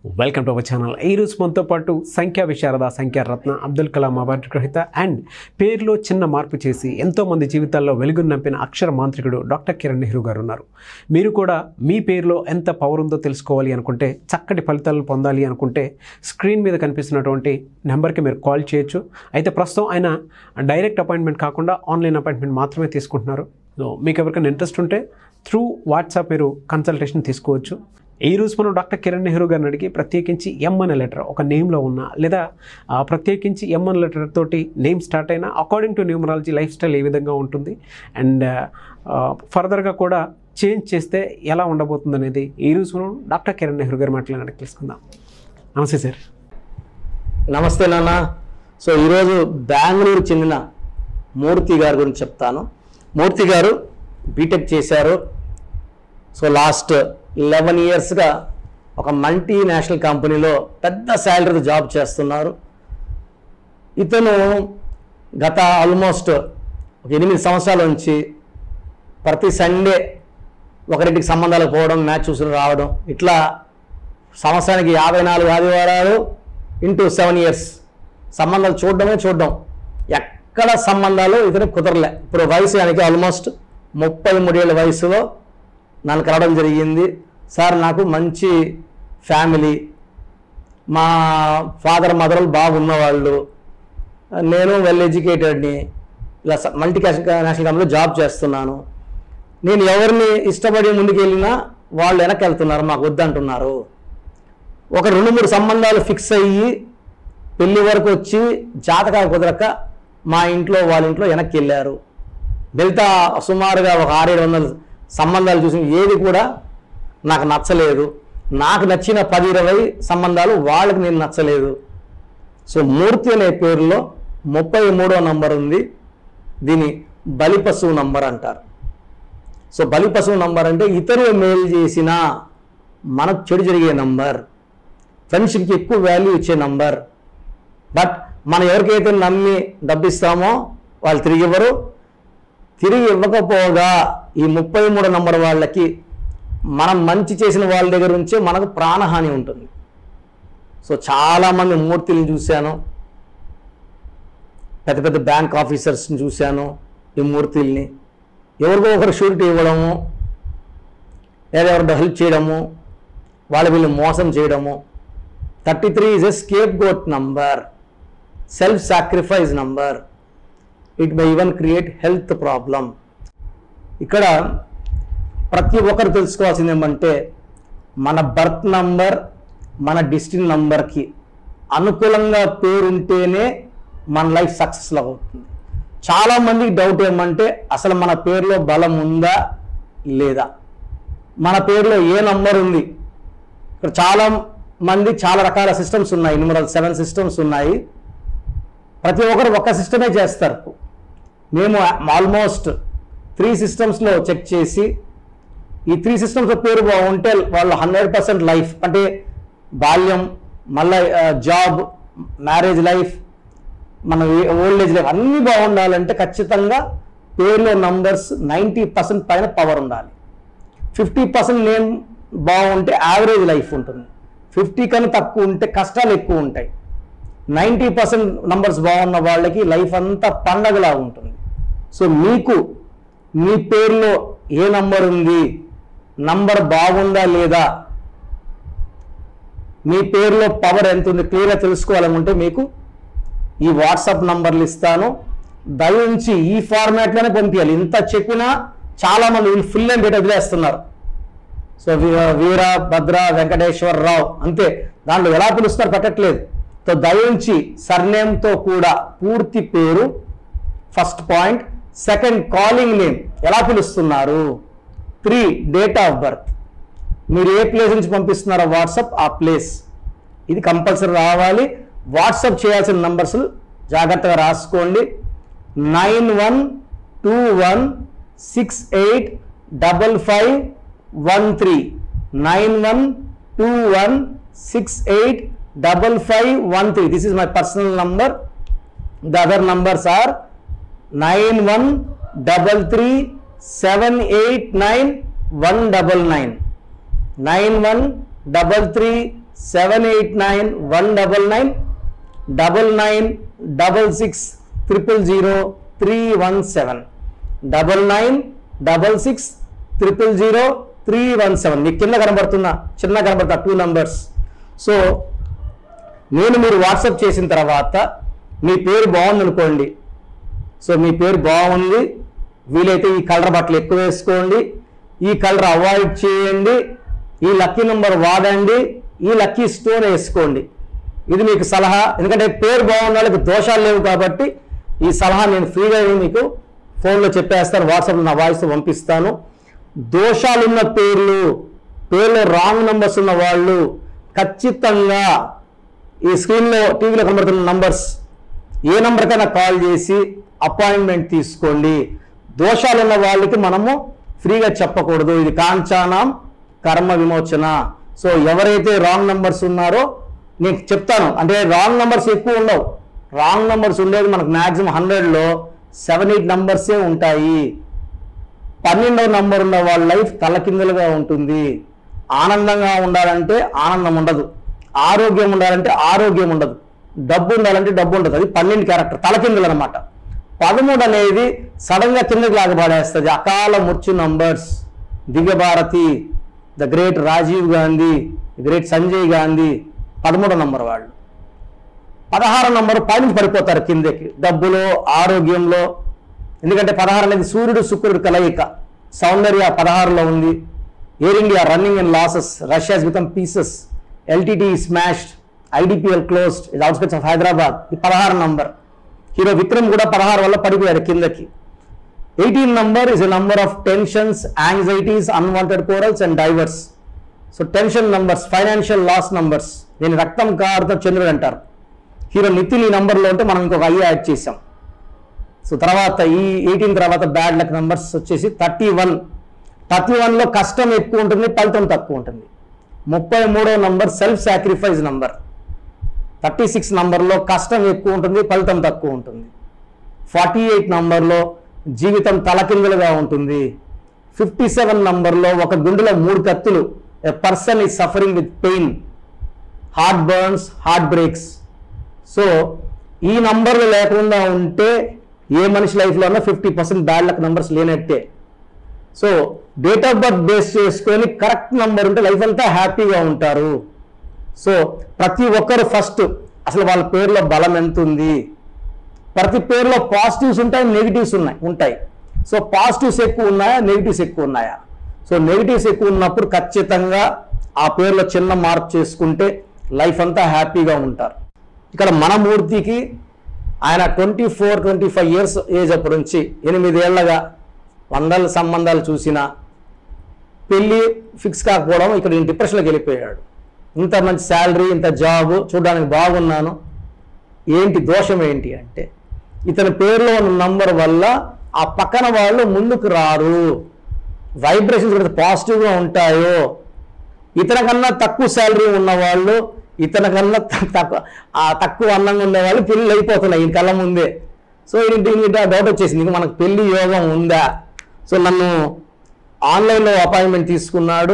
welcome to our channel ఈ రోజు మనతో పాటు సంఖ్యా విశారద సంఖ్యా రత్న అబ్దుల్ కలాం అవార్డు గ్రహీత అండ్ పేరులో చిన్న మార్పు చేసి ఎంతో మంది జీవితాల్లో వెలుగును నంపిన అక్షర మాంత్రికుడు డాక్టర్ కిరణ్ నెహ్రూ గారు ఉన్నారు మీరు కూడా మీ పేరులో ఎంత పవర్ ఉందో తెలుసుకోవాలి అనుకుంటే చక్కటి ఫలితాలను పొందాలి అనుకుంటే స్క్రీన్ మీద కనిపిస్తున్నటువంటి నెంబర్కి మీరు కాల్ చేయొచ్చు అయితే ప్రస్తుతం ఆయన డైరెక్ట్ అపాయింట్మెంట్ కాకుండా ఆన్లైన్ అపాయింట్మెంట్ మాత్రమే తీసుకుంటున్నారు సో మీకు ఎవరికైనా ఇంట్రెస్ట్ ఉంటే త్రూ వాట్సాప్ మీరు కన్సల్టేషన్ తీసుకోవచ్చు ఈ రోజు మనం డాక్టర్ కిరణ్ నెహ్రూ గారిని అడిగి ప్రత్యేకించి ఎం అనే లెటర్ ఒక నేమ్లో ఉన్న లేదా ఆ, ప్రత్యేకించి ఎం అనే లెటర్ తోటి నేమ్ స్టార్ట్ అయిన according to numerology lifestyle ఏ విధంగా ఉంటుంది అండ్ ఫర్దర్గా కూడా చేంజ్ చేస్తే ఎలా ఉండబోతుంది అనేది ఈ రోజు మనం డాక్టర్ కిరణ్ నెహ్రూ గారి మాటలను అడిగి తెలుసుకుందాం నమస్తే సార్ నమస్తే నాన్న సో ఈరోజు బెంగళూరు చెందిన మూర్తి గారి గురించి చెప్తాను మూర్తి గారు బీటెక్ చేశారు సో లాస్ట్ లెవెన్ ఇయర్స్గా ఒక మల్టీనేషనల్ కంపెనీలో పెద్ద శాలరీతో జాబ్ చేస్తున్నారు ఇతను గత ఆల్మోస్ట్ ఒక ఎనిమిది సంవత్సరాల నుంచి ప్రతి సండే ఒకరింటికి సంబంధాలు పోవడం మ్యాచ్ చూసుకుని రావడం ఇట్లా సంవత్సరానికి యాభై నాలుగు ఆదివారాలు ఇంటూ సెవెన్ ఇయర్స్ సంబంధాలు చూడడమే చూడడం ఎక్కడ సంబంధాలు ఇతను కుదరలే ఇప్పుడు వయసు ఆయనకి ఆల్మోస్ట్ ముప్పై మూడేళ్ళ వయసులో నన్ను కలవడం జరిగింది సార్ నాకు మంచి ఫ్యామిలీ మా ఫాదర్ మదర్ బాగున్న వాళ్ళు నేను వెల్ ఎడ్యుకేటెడ్ని ఇలా మల్టీ నేషనల్ కంపెనీలో జాబ్ చేస్తున్నాను నేను ఎవరిని ఇష్టపడి ముందుకు వెళ్ళినా వాళ్ళు వెనక్కి వెళ్తున్నారు మాకు వద్దంటున్నారు ఒక రెండు మూడు సంబంధాలు ఫిక్స్ అయ్యి పెళ్లి వరకు వచ్చి జాతకాలు కుదరక మా ఇంట్లో వాళ్ళ ఇంట్లో వెనక్కి వెళ్ళారు మిగతా సుమారుగా ఒక ఆరేడు వందల సంబంధాలు చూసి ఏది కూడా నాకు నచ్చలేదు నాకు నచ్చిన పది ఇరవై సంబంధాలు వాళ్ళకి నేను నచ్చలేదు సో మూర్తి అనే పేరులో ముప్పై మూడో నంబర్ ఉంది దీని బలి పశువు నంబర్ అంటారు సో బలి పశువు నంబర్ అంటే ఇతరులు మేలు చేసిన మనకు చెడు జరిగే నంబర్ ఫ్రెండ్షిప్కి ఎక్కువ వాల్యూ ఇచ్చే నంబర్ బట్ మనం ఎవరికైతే నమ్మి డబ్బిస్తామో వాళ్ళు తిరిగి ఇవ్వరు తిరిగి ఇవ్వకపోగా ఈ ముప్పై మూడు నంబర్ వాళ్ళకి మనం మంచి చేసిన వాళ్ళ దగ్గర నుంచే మనకు ప్రాణహాని ఉంటుంది సో చాలామంది మూర్తులను చూశాను పెద్ద పెద్ద బ్యాంక్ ఆఫీసర్స్ని చూశాను ఈ మూర్తుల్ని ఎవరికో ఒకరు షూరిటీ ఇవ్వడము లేదా ఎవరితో హెల్ప్ చేయడము వాళ్ళ వీళ్ళు మోసం చేయడము thirty three is a scapegoat number self sacrifice number it may even create health problem ఇక్కడ ప్రతి ఒక్కరు తెలుసుకోవాల్సింది ఏమంటే మన బర్త్ నంబర్ మన డిస్టిన్ నంబర్కి అనుకూలంగా పేరుంటేనే మన లైఫ్ సక్సెస్ఫుల్ అవుతుంది చాలామందికి డౌట్ ఏమంటే అసలు మన పేరులో బలం ఉందా లేదా మన పేరులో ఏ నంబర్ ఉంది ఇక్కడ చాలా మంది చాలా రకాల సిస్టమ్స్ ఉన్నాయి న్యూమరల్ సెవెన్ సిస్టమ్స్ ఉన్నాయి ప్రతి ఒక్కరు ఒక సిస్టమే చేస్తారు మేము ఆల్మోస్ట్ త్రీ సిస్టమ్స్లో చెక్ చేసి ఈ త్రీ సిస్టమ్స్ పేరు బాగుంటే వాళ్ళు హండ్రెడ్ పర్సెంట్ లైఫ్ అంటే బాల్యం మళ్ళీ జాబ్ మ్యారేజ్ లైఫ్ మన ఓల్డ్ ఏజ్ లైఫ్ అన్నీ బాగుండాలంటే ఖచ్చితంగా పేరులో నంబర్స్ నైంటీ పర్సెంట్ పైన పవర్ ఉండాలి ఫిఫ్టీ పర్సెంట్ నేమ్ బాగుంటే యావరేజ్ లైఫ్ ఉంటుంది ఫిఫ్టీ కన్నా తక్కువ ఉంటే కష్టాలు ఎక్కువ ఉంటాయి నైంటీ పర్సెంట్ నంబర్స్ బాగున్న వాళ్ళకి లైఫ్ అంతా పండగలా ఉంటుంది సో మీకు మీ పేరులో ఏ నంబర్ ఉంది నంబర్ బాగుందా లేదా మీ పేరులో పవర్ ఎంత ఉంది క్లియర్గా తెలుసుకోవాలనుకుంటే మీకు ఈ వాట్సాప్ నంబర్లు ఇస్తాను దయించి ఈ ఫార్మాట్లోనే పంపించాలి ఇంత చెప్పినా చాలా మంది వీళ్ళు ఫుల్ అండ్ డేట్ వదిలేస్తున్నారు సో వీ- వీర భద్ర వెంకటేశ్వరరావు అంతే దాంట్లో ఎలా పిలుస్తారు పెట్టట్లేదు సో దయించి సర్నేమ్తో కూడా పూర్తి పేరు first point second calling name ఎలా పిలుస్తున్నారు త్రీ డేట్ ఆఫ్ బర్త్ మీరు ఏ ప్లేస్ నుంచి పంపిస్తున్నారో వాట్సాప్ ఆ ప్లేస్ ఇది కంపల్సరీ రావాలి వాట్సాప్ చేయాల్సిన నంబర్స్ జాగ్రత్తగా రాసుకోండి nine one two one six eight double five one three nine one two one six eight double five one three this is my personal number the other numbers are nine one double three seven eight nine one double nine nine one double three seven eight nine one double nine double nine double six triple zero three one seven double nine double six triple zero three one seven మీకు కింద కనబడుతున్న చిన్న కనబడుతున్న two numbers so నేను మీరు WhatsApp చేసిన తర్వాత మీ పేరు బాగుంది అనుకోండి సో మీ పేరు బాగుంది వీలైతే ఈ కలర్ బట్టలు ఎక్కువ వేసుకోండి ఈ కలర్ అవాయిడ్ చేయండి ఈ లక్కీ నెంబర్ వాడండి ఈ లక్కీ స్టోన్ వేసుకోండి ఇది మీకు సలహా ఎందుకంటే పేరు బాగున్న వాళ్ళకి దోషాలు లేవు కాబట్టి ఈ సలహా నేను ఫ్రీగా మీకు ఫోన్లో చెప్పేస్తాను వాట్సాప్లో నా వాయిస్ పంపిస్తాను దోషాలున్న పేర్లు పేర్లో రాంగ్ నెంబర్స్ ఉన్న వాళ్ళు ఖచ్చితంగా ఈ స్క్రీన్లో టీవీలో కనబడుతున్న నంబర్స్ ఏ నంబర్కైనా కాల్ చేసి అపాయింట్మెంట్ తీసుకోండి దోషాలు ఉన్న వాళ్ళకి మనము ఫ్రీగా చెప్పకూడదు ఇది కాంచానం కర్మ విమోచన సో ఎవరైతే రాంగ్ నంబర్స్ ఉన్నారో నేను చెప్తాను అంటే రాంగ్ నంబర్స్ ఎక్కువ ఉండవు రాంగ్ నంబర్స్ ఉండేది మనకు మ్యాక్సిమం హండ్రెడ్లో సెవెన్ ఎయిట్ నంబర్సే ఉంటాయి పన్నెండవ నంబర్ ఉన్న వాళ్ళ లైఫ్ తలకిందులుగా ఉంటుంది ఆనందంగా ఉండాలంటే ఆనందం ఉండదు ఆరోగ్యం ఉండాలంటే ఆరోగ్యం ఉండదు డబ్బు ఉండాలంటే డబ్బు ఉండదు అది పన్నెండు క్యారెక్టర్ తలకిందులు అనమాట పదమూడు అనేది సడన్ గా కిందకి లాగబడేస్తుంది అకాల మృత్యు numbers Divya Bharti the great Rajiv Gandhi the great Sanjay Gandhi పదమూడో నంబర్ వాళ్ళు పదహారు నంబరు పైనుంచి పడిపోతారు కిందకి డబ్బులో ఆరోగ్యంలో ఎందుకంటే పదహారు అనేది సూర్యుడు శుక్రుడు కలయిక సౌందర్య పదహారులో ఉంది Air India running in losses Russia's become pieces LTT smashed IDPL closed ఇది అవుట్స్కట్స్ ఆఫ్ హైదరాబాద్ ఇది పదహారు నంబర్ హీరో విక్రమ్ కూడా పదహారు వల్ల పడిపోయాడు కిందకి eighteen number is a number of tensions anxieties unwanted quarrels and divorces so tension numbers financial loss numbers దీని రక్తం కారుతో చంద్రుడు అంటారు హీరో నితిన్ ఈ నంబర్లో ఉంటే మనం ఇంకొక ఐ యాడ్ చేసాం సో తర్వాత ఈ ఎయిటీన్ తర్వాత బ్యాడ్ లక్ నంబర్స్ వచ్చేసి థర్టీ వన్ థర్టీ వన్లో కష్టం ఎక్కువ ఉంటుంది ఫలితం తక్కువ ఉంటుంది ముప్పై మూడో number self sacrifice number thirty six నంబర్లో కష్టం ఎక్కువ ఉంటుంది ఫలితం తక్కువ ఉంటుంది ఫార్టీ ఎయిట్ నంబర్లో జీవితం తలకిందులుగా ఉంటుంది ఫిఫ్టీ సెవెన్ నంబర్లో ఒక గుండెలో మూడు కత్తులు a person is suffering with pain heart burns heart breaks so ఈ నంబర్లు లేకుండా ఉంటే ఏ మనిషి లైఫ్లోనో fifty percent bad luck numbers లేనట్టే so date of birth base చేసుకొని కరెక్ట్ నంబర్ ఉంటే లైఫ్ అంతా హ్యాపీగా ఉంటారు సో ప్రతి ఒక్కరు ఫస్ట్ అసలు వాళ్ళ పేరులో బలం ఎంత ఉంది ప్రతి పేరులో పాజిటివ్స్ ఉంటాయి నెగిటివ్స్ ఉన్నాయి ఉంటాయి సో పాజిటివ్స్ ఎక్కువ ఉన్నాయా నెగిటివ్స్ ఎక్కువ ఉన్నాయా సో నెగిటివ్స్ ఎక్కువ ఉన్నప్పుడు ఖచ్చితంగా ఆ పేరులో చిన్న మార్పు చేసుకుంటే లైఫ్ అంతా హ్యాపీగా ఉంటారు ఇక్కడ మన మూర్తికి ఆయన twenty four twenty five years age అప్పటి నుంచి ఎనిమిదేళ్లగా వందల సంబంధాలు చూసిన పెళ్ళి ఫిక్స్ కాకపోవడం ఇక్కడ నేను డిప్రెషన్లోకి వెళ్ళిపోయాడు ఇంత మంచి శాలరీ ఇంత జాబ్ చూడడానికి బాగున్నాను ఏంటి దోషం ఏంటి అంటే ఇతని పేరులో ఉన్న నంబర్ వల్ల ఆ పక్కన వాళ్ళు ముందుకు రారు వైబ్రేషన్స్ కూడా పాజిటివ్గా ఉంటాయో ఇతని కన్నా తక్కువ శాలరీ ఉన్న వాళ్ళు ఇతని కన్నా త- తక్కువ ఆ తక్కువ అందంగా ఉండే వాళ్ళు పెళ్ళి అయిపోతున్నాయి ఈ కళ్ళ ముందే సో ఇది దీని డౌట్ వచ్చేసింది ఇంక మనకు పెళ్లి యోగం ఉందా సో నన్ను ఆన్లైన్లో అపాయింట్మెంట్ తీసుకున్నాడు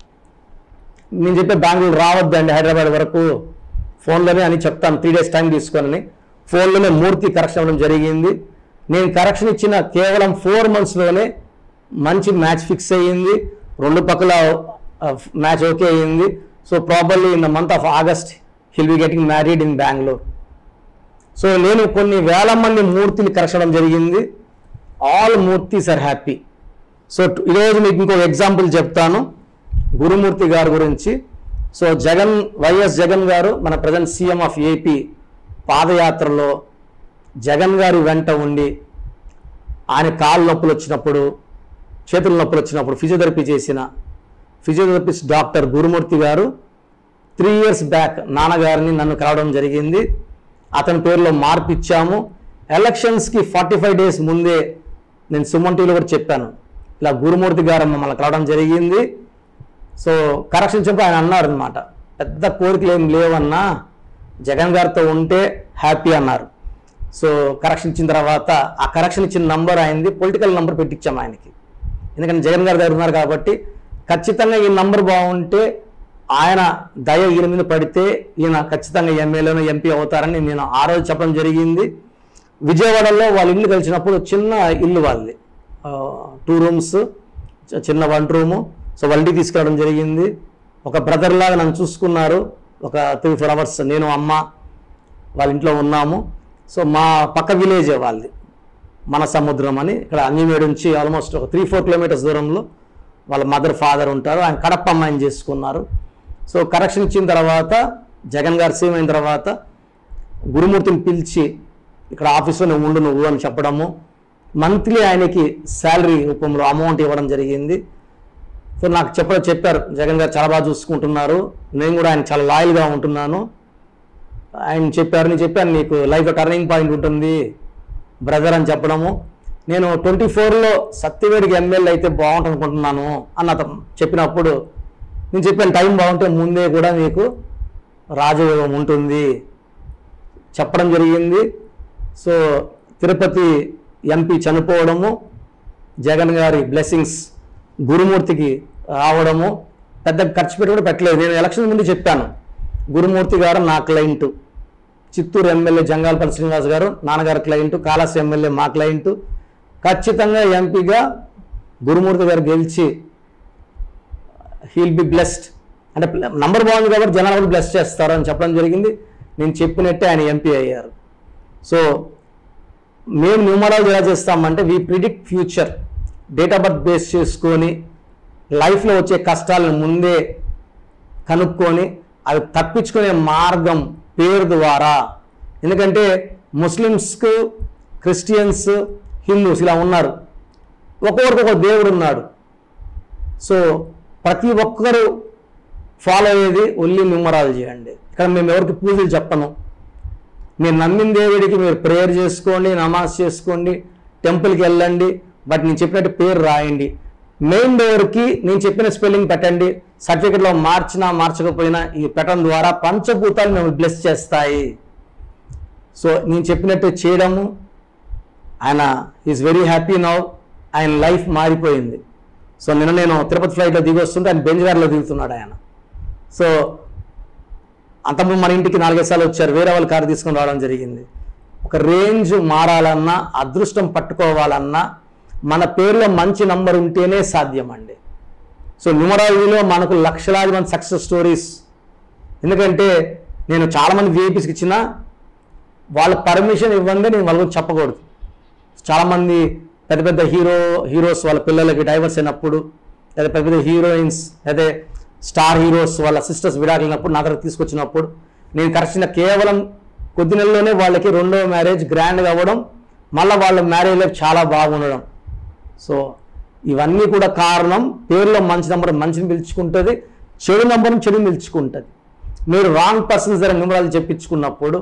నేను చెప్పే బెంగళూరు రావద్దండి హైదరాబాద్ వరకు ఫోన్లోనే అని చెప్తాను త్రీ డేస్ టైం తీసుకొని ఫోన్లోనే మూర్తి కరెక్షన్ అవ్వడం జరిగింది నేను కరెక్షన్ ఇచ్చిన కేవలం ఫోర్ మంత్స్లోనే మంచి మ్యాచ్ ఫిక్స్ అయ్యింది రెండు పక్కల మ్యాచ్ ఓకే అయ్యింది so probably in the month of August he'll be getting married in Bengaluru so నేను కొన్ని వేల మంది మూర్తిని కరెక్షన్ జరిగింది all Murthys are happy so ట్- ఈరోజు మీకు ఇంకో ఎగ్జాంపుల్ చెప్తాను గురుమూర్తి గారి గురించి సో జగన్ వైఎస్ జగన్ గారు మన ప్రజెంట్ సీఎం ఆఫ్ ఏపీ పాదయాత్రలో జగన్ గారి వెంట ఉండి ఆయన కాళ్ళు నొప్పులు వచ్చినప్పుడు చేతుల నొప్పులు వచ్చినప్పుడు ఫిజియోథెరపీ చేసిన ఫిజియోథెరపిస్ట్ డాక్టర్ గురుమూర్తి గారు త్రీ ఇయర్స్ బ్యాక్ నాన్నగారిని నన్ను కలవడం జరిగింది అతని పేరులో మార్పు ఇచ్చాము ఎలక్షన్స్కి ఫార్టీ ఫైవ్ డేస్ ముందే నేను సుమన్ టీవీలో కూడా చెప్పాను ఇలా గురుమూర్తి గారు మమ్మల్ని కలవడం జరిగింది సో కరెక్షన్ చెప్పి ఆయన అన్నారు అనమాట పెద్ద కోరికలు ఏం లేవన్నా జగన్ గారితో ఉంటే హ్యాపీ అన్నారు సో కరెక్షన్ ఇచ్చిన తర్వాత ఆ కరెక్షన్ ఇచ్చిన నంబర్ అయింది పొలిటికల్ నంబర్ పెట్టించాం ఆయనకి ఎందుకంటే జగన్ గారి దగ్గర ఉన్నారు కాబట్టి ఖచ్చితంగా ఈ నంబర్ బాగుంటే ఆయన దయ ఈయన మీద పడితే ఈయన ఖచ్చితంగా ఎమ్మెల్యేను ఎంపీ అవుతారని నేను ఆ రోజు చెప్పడం జరిగింది విజయవాడలో వాళ్ళ ఇల్లు కలిసినప్పుడు చిన్న ఇల్లు వాళ్ళది టూ రూమ్స్ చిన్న వన్ రూము సో వాళ్ళ ఇంటికి తీసుకురావడం జరిగింది ఒక బ్రదర్ లాగా నన్ను చూసుకున్నారు ఒక త్రీ ఫోర్ అవర్స్ నేను అమ్మ వాళ్ళ ఇంట్లో ఉన్నాము సో మా పక్క విలేజే వాళ్ళది మన సముద్రం అని ఇక్కడ అంజమేడు నుంచి ఆల్మోస్ట్ ఒక త్రీ ఫోర్ కిలోమీటర్స్ దూరంలో వాళ్ళ మదర్ ఫాదర్ ఉంటారు ఆయన కడప అమ్మాయిని చేసుకున్నారు సో కరెక్షన్ ఇచ్చిన తర్వాత జగన్ గారు సీఎం అయిన తర్వాత గురుమూర్తిని పిలిచి ఇక్కడ ఆఫీస్లో నువ్వు ఉండు నువ్వు అని చెప్పడము మంత్లీ ఆయనకి శాలరీ రూపంలో అమౌంట్ ఇవ్వడం జరిగింది సో నాకు చెప్పడం చెప్పారు జగన్ గారు చాలా బాగా చూసుకుంటున్నారు నేను కూడా ఆయన చాలా లాయల్గా ఉంటున్నాను ఆయన చెప్పారు నేను చెప్పాను నీకు లైఫ్ టర్నింగ్ పాయింట్ ఉంటుంది బ్రదర్ అని చెప్పడము నేను ట్వంటీ ఫోర్లో సత్యవేడికి ఎమ్మెల్యే అయితే బాగుంటుంది అనుకుంటున్నాను అన్న అతను చెప్పినప్పుడు నేను చెప్పాను టైం బాగుంటే ముందే కూడా మీకు రాజయోగం ఉంటుంది చెప్పడం జరిగింది సో తిరుపతి ఎంపీ చనిపోవడము జగన్ గారి బ్లెస్సింగ్స్ గురుమూర్తికి రావడము పెద్ద ఖర్చు పెట్టి కూడా పెట్టలేదు నేను ఎలక్షన్ ముందు చెప్పాను గురుమూర్తి గారు నా క్లయింట్ చిత్తూరు ఎమ్మెల్యే జంగాలపల్లి శ్రీనివాస్ గారు నాన్నగారి క్లయింట్ కాళాసి ఎమ్మెల్యే మా క్లయింట్ ఖచ్చితంగా ఎంపీగా గురుమూర్తి గారు గెలిచి హీల్ బి బ్లెస్డ్ అంటే నంబర్ బాగుంది కాబట్టి జనాలు కూడా బ్లెస్ చేస్తారు అని చెప్పడం జరిగింది నేను చెప్పినట్టే ఆయన ఎంపీ అయ్యారు సో మేము న్యూమరాలజీ ఎలా చేస్తామంటే we predict future date of birth base చేసుకొని లైఫ్లో వచ్చే కష్టాలను ముందే కనుక్కొని అవి తప్పించుకునే మార్గం పేరు ద్వారా ఎందుకంటే ముస్లిమ్స్కు క్రిస్టియన్స్ హిందూస్ ఇలా ఉన్నారు ఒక్కొక్కరికి ఒక దేవుడు ఉన్నాడు సో ప్రతి ఒక్కరు ఫాలో అయ్యేది ఒల్లి న్యూమరాలజీ అండి ఇక్కడ మేము ఎవరికి పూజలు చెప్పను మీరు నమ్మిన దేవుడికి మీరు ప్రేయర్ చేసుకోండి నమాజ్ చేసుకోండి టెంపుల్కి వెళ్ళండి బట్ నేను చెప్పినట్టు పేరు రాయండి మెయిన్ డోర్కి నేను చెప్పిన స్పెల్లింగ్ పెట్టండి సర్టిఫికెట్లో మార్చినా మార్చకపోయినా ఈ పెట్టడం ద్వారా పంచభూతాలు మేము బ్లెస్ చేస్తాయి సో నేను చెప్పినట్టు చేయడము ఆయన ఈజ్ వెరీ హ్యాపీ నౌ ఆయన లైఫ్ మారిపోయింది సో నిన్న నేను తిరుపతి ఫ్లైట్లో దిగి వస్తుంటే ఆయన బెంజ్ గారిలో దిగుతున్నాడు ఆయన సో అంతకుముందు మన ఇంటికి నాలుగైదు సార్లు వచ్చారు వేరే వాళ్ళు కారు తీసుకొని రావడం జరిగింది ఒక రేంజ్ మారాలన్నా అదృష్టం పట్టుకోవాలన్నా మన పేరులో మంచి నంబర్ ఉంటేనే సాధ్యం అండి సో న్యూమరాలజీలో మనకు లక్షలాది మంది సక్సెస్ స్టోరీస్ ఎందుకంటే నేను చాలామంది విఐపీస్కి ఇచ్చిన వాళ్ళ పర్మిషన్ ఇవ్వండి నేను వాళ్ళ గురించి చెప్పకూడదు చాలామంది పెద్ద పెద్ద హీరో హీరోస్ వాళ్ళ పిల్లలకి డైవర్స్ అయినప్పుడు లేదా పెద్ద పెద్ద హీరోయిన్స్ అదే స్టార్ హీరోస్ వాళ్ళ సిస్టర్స్ విడాకులైనప్పుడు నా దగ్గర తీసుకొచ్చినప్పుడు నేను కరెక్ట్గా కేవలం కొద్ది నెలల్లోనే వాళ్ళకి రెండో మ్యారేజ్ గ్రాండ్గా అవ్వడం మళ్ళీ వాళ్ళ మ్యారేజ్ లైఫ్ చాలా బాగుండడం సో ఇవన్నీ కూడా కారణం పేరులో మంచి నెంబర్ మంచిని పిలుచుకుంటుంది చెడు నెంబర్ చెడుని పిలుచుకుంటుంది మీరు రాంగ్ పర్సన్స్ దగ్గర న్యూమరాలు చెప్పించుకున్నప్పుడు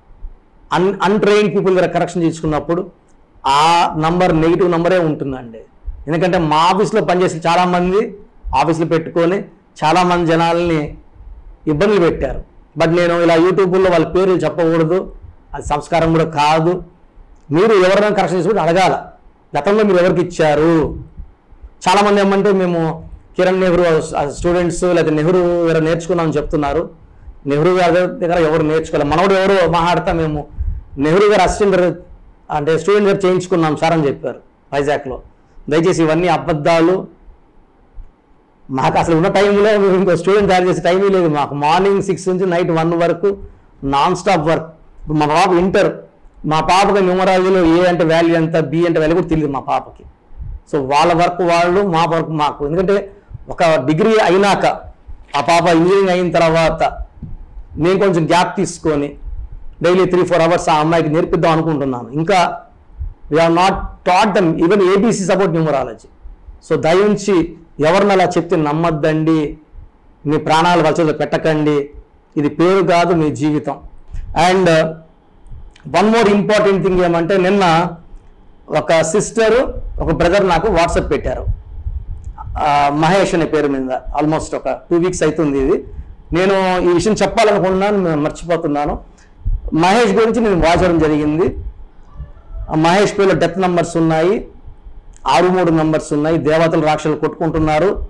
అన్ అన్ట్రైన్ పీపుల్ దగ్గర కరెక్షన్ చేసుకున్నప్పుడు ఆ నంబర్ నెగిటివ్ నంబరే ఉంటుందండి ఎందుకంటే మా ఆఫీస్లో పనిచేసే చాలామంది ఆఫీసులు పెట్టుకొని చాలామంది జనాల్ని ఇబ్బందులు పెట్టారు బట్ నేను ఇలా యూట్యూబ్లో వాళ్ళ పేర్లు చెప్పకూడదు అది సంస్కారం కూడా కాదు మీరు ఎవరైనా కరెక్షన్ చేసుకుంటే అడగాల గతంలో మీరు ఎవరికి ఇచ్చారు చాలామంది ఏమంటే మేము కిరణ్ నెహ్రూ స్టూడెంట్స్ లేదా నెహ్రూ దగ్గర నేర్చుకున్నామని చెప్తున్నారు నెహ్రూ గారి దగ్గర ఎవరు నేర్చుకోవాలి మనోడు ఎవరు మాట్లాడతా మేము నెహ్రూ గారు అసిస్టెంట్ దగ్గర అంటే స్టూడెంట్ దగ్గర చేయించుకున్నాం సార్ అని చెప్పారు వైజాగ్లో దయచేసి ఇవన్నీ అబద్ధాలు మాకు అసలు ఉన్న టైంలో మేము ఇంకో స్టూడెంట్ తయారు చేసే టైమే లేదు మాకు మార్నింగ్ సిక్స్ నుంచి నైట్ వన్ వరకు నాన్ స్టాప్ వర్క్ ఇప్పుడు మా పాప ఇంటర్ మా పాపకి న్యూమరాలజీలో ఏ అంటే వాల్యూ ఎంత బి అంటే వాల్యూ కూడా తెలియదు మా పాపకి సో వాళ్ళ వర్క్ వాళ్ళు మా వర్క్ మాకు ఎందుకంటే ఒక డిగ్రీ అయినాక ఆ పాప ఇంజనీరింగ్ అయిన తర్వాత నేను కొంచెం గ్యాప్ తీసుకొని డైలీ త్రీ ఫోర్ అవర్స్ ఆ అమ్మాయికి నేర్పిద్దాం అనుకుంటున్నాను ఇంకా we have not taught them even ABC support numerology so దయించి ఎవరిని అలా చెప్తే నమ్మద్దండి మీ ప్రాణాలు వలసలో పెట్టకండి ఇది పేరు కాదు మీ జీవితం and one more important thing ఏమంటే నిన్న ఒక సిస్టర్ ఒక బ్రదర్ నాకు వాట్సాప్ పెట్టారు ఆ, మహేష్ అనే పేరు మీద ఆల్మోస్ట్ ఒక టూ వీక్స్ అవుతుంది ఇది నేను ఈ విషయం చెప్పాలనుకున్నాను నేను మర్చిపోతున్నాను మహేష్ గురించి నేను వాచడం జరిగింది ఆ మహేష్ పేరులో డెత్ నంబర్స్ ఉన్నాయి ఆరు మూడు నంబర్స్ ఉన్నాయి దేవతలు రాక్షసులు కొట్టుకుంటున్నారు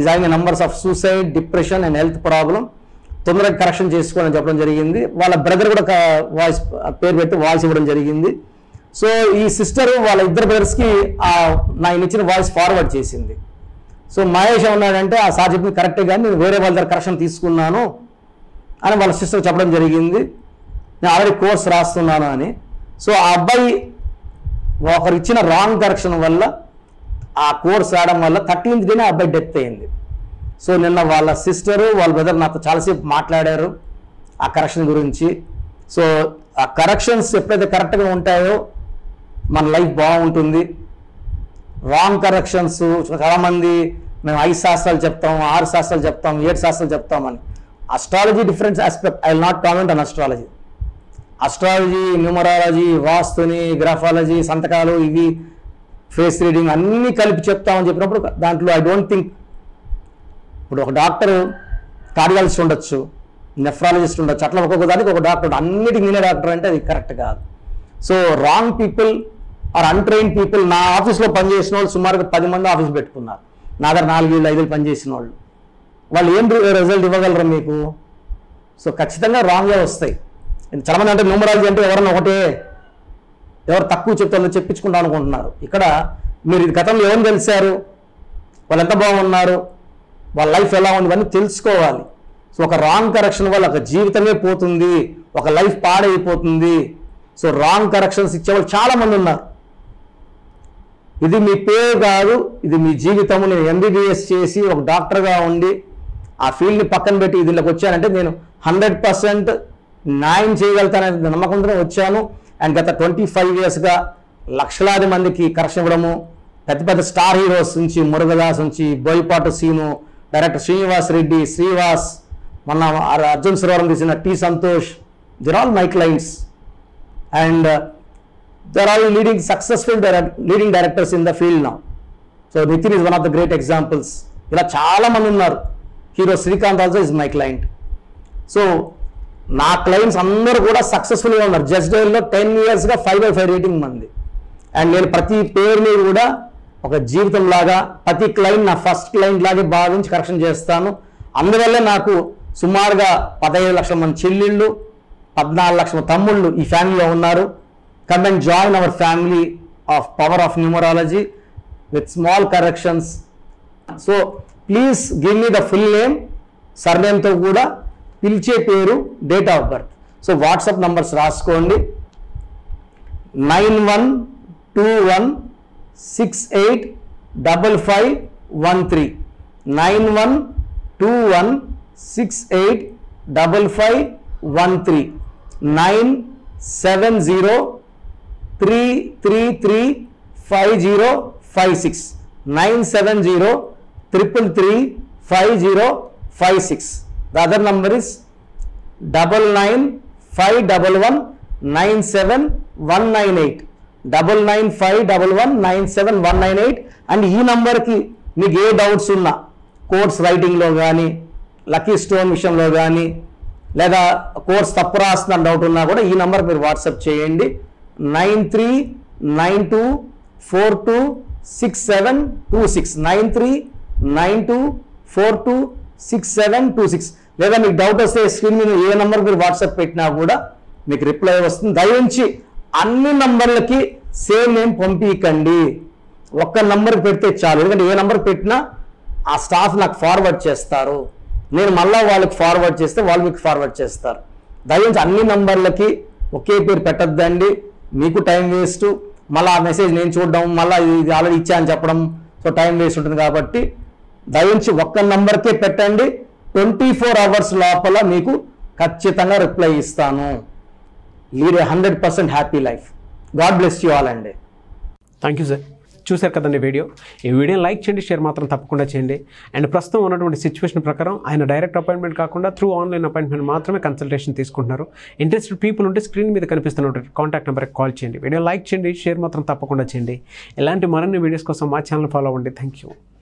is having numbers of suicide depression and health problem తొందరగా కరెక్షన్ చేసుకోవాలని చెప్పడం జరిగింది వాళ్ళ బ్రదర్ కూడా వాయిస్ పేరు పెట్టి వాయిస్ ఇవ్వడం జరిగింది సో ఈ సిస్టర్ వాళ్ళ ఇద్దరు బ్రదర్స్కి నేను ఇచ్చిన వాయిస్ ఫార్వర్డ్ చేసింది సో మహేష్ ఏమన్నాడంటే ఆ సార్ చెప్పింది కరెక్టే కానీ నేను వేరే వాళ్ళ దగ్గర కరెక్షన్ తీసుకున్నాను అని వాళ్ళ సిస్టర్ చెప్పడం జరిగింది నేను ఆల్రెడీ కోర్స్ రాస్తున్నాను అని సో ఆ అబ్బాయి ఒకరు ఇచ్చిన రాంగ్ కరెక్షన్ వల్ల ఆ కోర్స్ రావడం వల్ల థర్టీన్త్ డేనే ఆ అబ్బాయి డెత్ అయింది సో నిన్న వాళ్ళ సిస్టరు వాళ్ళ బ్రదర్ నాతో చాలాసేపు మాట్లాడారు ఆ కరెక్షన్ గురించి సో ఆ కరెక్షన్స్ ఎప్పుడైతే కరెక్ట్గా ఉంటాయో మన లైఫ్ బాగుంటుంది రాంగ్ కరెక్షన్స్ చాలామంది మేము ఐదు శాస్త్రాలు చెప్తాం ఆరు శాస్త్రాలు చెప్తాం ఏడు శాస్త్రాలు చెప్తామని astrology difference aspect I will not comment on astrology astrology numerology వాస్తుని గ్రాఫాలజీ సంతకాలు ఇవి ఫేస్ రీడింగ్ అన్నీ కలిపి చెప్తామని చెప్పినప్పుడు దాంట్లో ఐ డోంట్ థింక్ ఇప్పుడు ఒక డాక్టర్ కార్డియాలజిస్ట్ ఉండొచ్చు నెఫ్రాలజిస్ట్ ఉండొచ్చు అట్లా ఒక్కొక్క దానికి ఒక డాక్టర్ అన్నిటికి నేనే డాక్టర్ అంటే అది కరెక్ట్ కాదు so wrong people are untrained people నా ఆఫీస్లో పనిచేసిన వాళ్ళు సుమారుగా పది మంది ఆఫీస్ పెట్టుకున్నారు నా దగ్గర నాలుగు వేలు ఐదు వేలు పనిచేసిన వాళ్ళు వాళ్ళు ఏం రిజల్ట్ ఇవ్వగలరు మీకు సో ఖచ్చితంగా రాంగ్గా వస్తాయి చాలామంది అంటే న్యూమరాలజీ అంటే ఎవరన్నా ఒకటే ఎవరు తక్కువ చెప్తారో చెప్పించుకుంటాం అనుకుంటున్నారు ఇక్కడ మీరు ఇది గతంలో ఏమని తెలిసారు వాళ్ళు ఎంత బాగున్నారు వాళ్ళ లైఫ్ ఎలా ఉంది ఇవన్నీ తెలుసుకోవాలి సో ఒక రాంగ్ కరెక్షన్ వల్ల ఒక జీవితమే పోతుంది ఒక లైఫ్ పాడైపోతుంది సో రాంగ్ కరెక్షన్స్ ఇచ్చేవాళ్ళు చాలా మంది ఉన్నారు ఇది మీ పేరు కాదు ఇది మీ జీవితము నేను ఎంబీబీఎస్ చేసి ఒక డాక్టర్గా ఉండి ఆ ఫీల్డ్ని పక్కన పెట్టి దీనిలోకి వచ్చానంటే నేను హండ్రెడ్ పర్సెంట్ న్యాయం చేయగలుగుతాననే నమ్మకంతో వచ్చాను అండ్ గత ట్వంటీ ఫైవ్ ఇయర్స్గా లక్షలాది మందికి కరెక్షన్ ఇవ్వడము పెద్ద పెద్ద స్టార్ హీరోస్ నుంచి మురుగదాస్ నుంచి బోయపాటు సీను డైరెక్టర్ శ్రీనివాస్ రెడ్డి శ్రీవాస్ మొన్న అర్జున్ సరోవరం తీసిన T Santosh they're all my clients and they're all leading successful leading directors in the field now so Nithin is one of the great examples ఇలా చాలా మంది ఉన్నారు hero Srikanth also is my client so నా clients అందరూ కూడా సక్సెస్ఫుల్గా ఉన్నారు జస్ట్ డైల్లో టెన్ ఇయర్స్గా ఫైవ్ బై ఫైవ్ రేటింగ్ మంది అండ్ నేను ప్రతి పేరుని కూడా ఒక జీవితం లాగా ప్రతి క్లయింట్ నా ఫస్ట్ క్లయింట్ లాగే భావించి కరెక్షన్ చేస్తాను అందువల్లే నాకు సుమారుగా పదహైదు లక్షల మంది చెల్లెళ్ళు పద్నాలుగు లక్షల తమ్ముళ్ళు ఈ ఫ్యామిలీలో ఉన్నారు come and join our family of power of numerology with small corrections so please give me the full name సర్నేమ్తో కూడా పిలిచే పేరు date of birth so WhatsApp numbers రాసుకోండి nine one two one six eight double five one three nine one two one six eight double five one three nine seven zero three three three five zero five six nine seven zero triple three five zero five six the other number is double nine five double one nine seven one nine eight double nine five double one nine seven one nine eight and ఈ నంబర్కి మీకు ఏ doubts ఉన్నా course రైటింగ్లో కానీ lucky stone విషయంలో కానీ లేదా course తప్పు రాస్తున్న డౌట్ ఉన్నా కూడా ఈ నంబర్ మీరు వాట్సాప్ చేయండి nine three nine two four two six seven two six nine three nine two four two six seven two six లేదా మీకు డౌట్ వస్తే స్క్రీన్ మీద ఏ నంబర్ మీరు వాట్సాప్ పెట్టినా కూడా మీకు రిప్లై వస్తుంది దయవుంచి అన్ని నంబర్లకి సేమ్ నేమ్ పంపించకండి ఒక్క నంబర్ పెడితే చాలు ఎందుకంటే ఏ నంబర్ పెట్టినా ఆ స్టాఫ్ నాకు ఫార్వర్డ్ చేస్తారు నేను మళ్ళీ వాళ్ళకి ఫార్వర్డ్ చేస్తే వాళ్ళు మీకు ఫార్వర్డ్ చేస్తారు దయవుంచి అన్ని నంబర్లకి ఒకే పేరు పెట్టద్దండి మీకు టైం వేస్ట్ మళ్ళీ ఆ మెసేజ్ నేను చూడడం మళ్ళీ ఇది ఆల్రెడీ ఇచ్చా అని చెప్పడం సో టైం వేస్ట్ ఉంటుంది కాబట్టి దయవుంచి ఒక్క నంబర్కే పెట్టండి ట్వంటీ ఫోర్ అవర్స్ లోపల మీకు ఖచ్చితంగా రిప్లై ఇస్తాను lead a hundred percent happy life God bless you all అండి థ్యాంక్ యూ సార్ చూశారు కదండి వీడియో ఈ వీడియోని లైక్ చేయండి షేర్ మాత్రం తప్పకుండా చేయండి అండ్ ప్రస్తుతం ఉన్నటువంటి సిచ్యువేషన్ ప్రకారం ఆయన డైరెక్ట్ అపాయింట్మెంట్ కాకుండా త్రూ ఆన్లైన్ అపాయింట్మెంట్ మాత్రమే కన్సల్టేషన్ తీసుకుంటున్నారు ఇంట్రెస్టెడ్ పీపుల్ ఉంటే స్క్రీన్ మీద కనిపిస్తున్న కాంటాక్ట్ నెంబర్కి కాల్ చేయండి వీడియో లైక్ చేయండి షేర్ మాత్రం తప్పకుండా చేయండి ఇలాంటి మరిన్ని వీడియోస్ కోసం మా ఛానల్ ఫాలో అవ్వండి థ్యాంక్ యూ